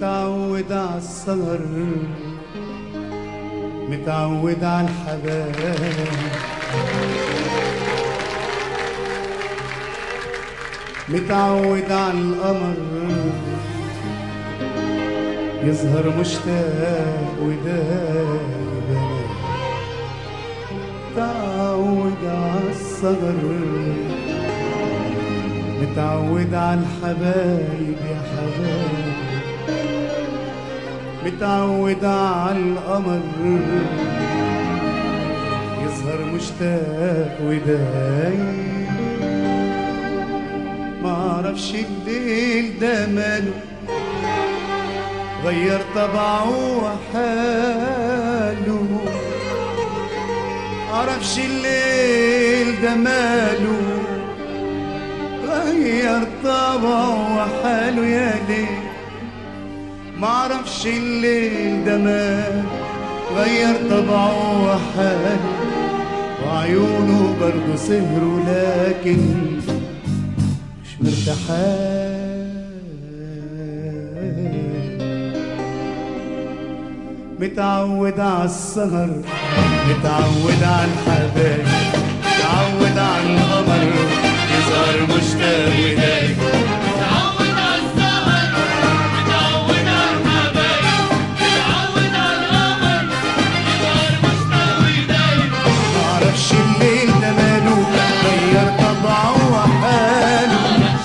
متعود على السهر متعود على الحبايب متعود على القمر يظهر مشتاق ودايب متعود على الصغر متعود على الحبايب يا حبايب متعود على القمر يظهر مشتاق ودايب معرفش الليل ده ماله غير طبعه وحاله معرفش الليل ده ماله غير طبعه وحاله يا ليل معرفش الليل ده ماله غير طبعه وحاله وعيونه برضه سهروا لكن مش مرتاحة متعود على السهر متعود على الحبايب متعود على القمر يظهر مشتاق ودايب متعود على السهر متعود على الحبايب متعود على القمر يظهر مشتاق ودايب معرفش الليل ده ماله غير طبعه وحاله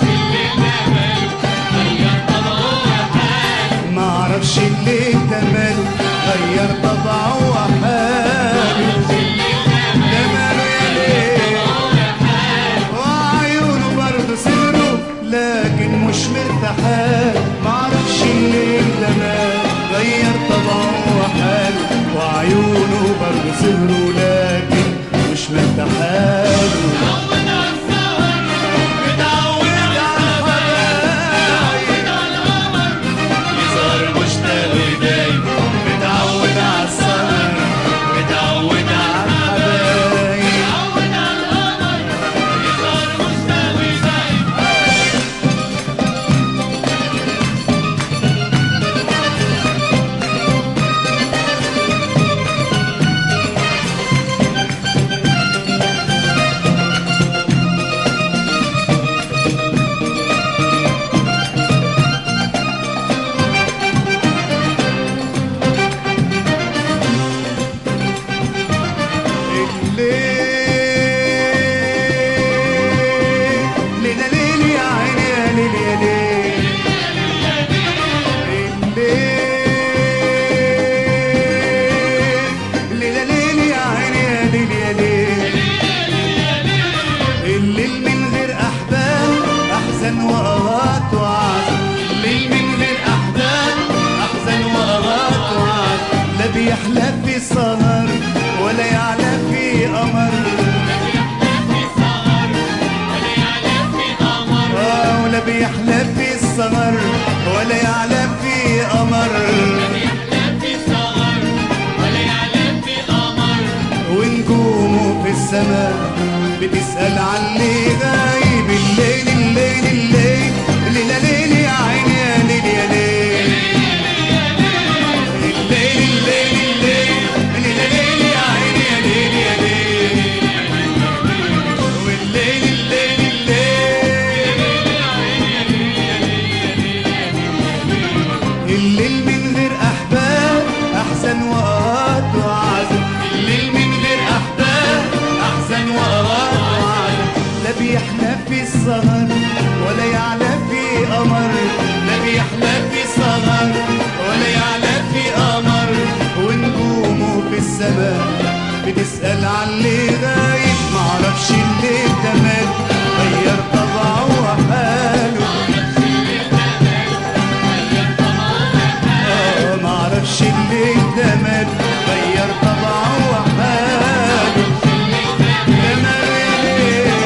معرفش الليل ده ماله غير طبعه وحاله ده ماله يا ليل وعيونه برضه سهروا لكن مش مرتاحات معرفش الليل ده ماله غير طبعه وحاله وعيونه برضه سهروا لكن مش مرتاحات متعود على السهر متعود على الحبايب على القمر يظهر مشتاق ودايب متعود على السهر متعود على الحبايب متعود على القمر يظهر مشتاق ودايب الليل ليلة ليل يا عيني يا ليل يا ليل الليل ليلة ليل يا عيني يا ليل يا ليل الليل من غير أحباب أحزن وأغاط وعاد الليل من غير أحباب أحزن وأغاط وعاد لا بيحلى في سهر ولا يعلى في قمر آه، ولا بيحلى في السهر ولا يعلى في قمر ونجومه في السماء بتسأل عن اللي غايب الليل الليل الليل ليلة ليل يا عيني يا ليل يا ليل الليل الليل الليل ليلة ليل يا عيني يا ليل يا ليل والليل الليل الليل الليل من غير أحباب أحزن وقات وعزم الليل من غير أحباب أحزن وقات وعزم لا بيحلى في السهر ولا يعلى في قمر لا بيحلى في السهر ولا يعلى في قمر ونجومه في السماء بتسأل عن اللي غايب معرفش الليل ده مال غير طبعه وحاله آه، معرفش الليل ده مال غير طبعه وحاله ده مال يا ليل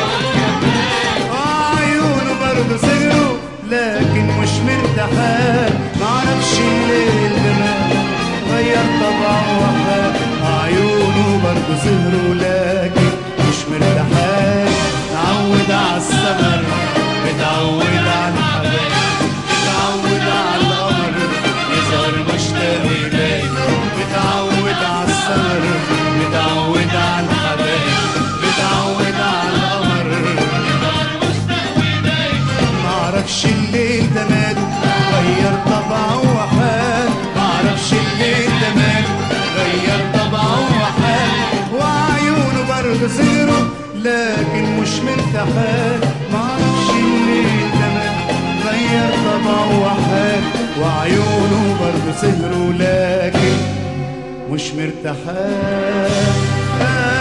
وعيونه برضه سهروا لكن مش مرتاحات معرفش الليل ده مال غير طبعه وحاله عيونه برضه سهروا لكن مش مرتاحات تعود على السهر متعود على الحبايب متعود على القمر انت ماله غير طبعه وحاله معرفش اللي انت ماله غير طبعه وحاله وعيونه برضه صغروا لكن مش مرتاحات معرفش اللي انت ماله غير طبعه وحاله وعيونه برضه صغروا لكن مش مرتاحات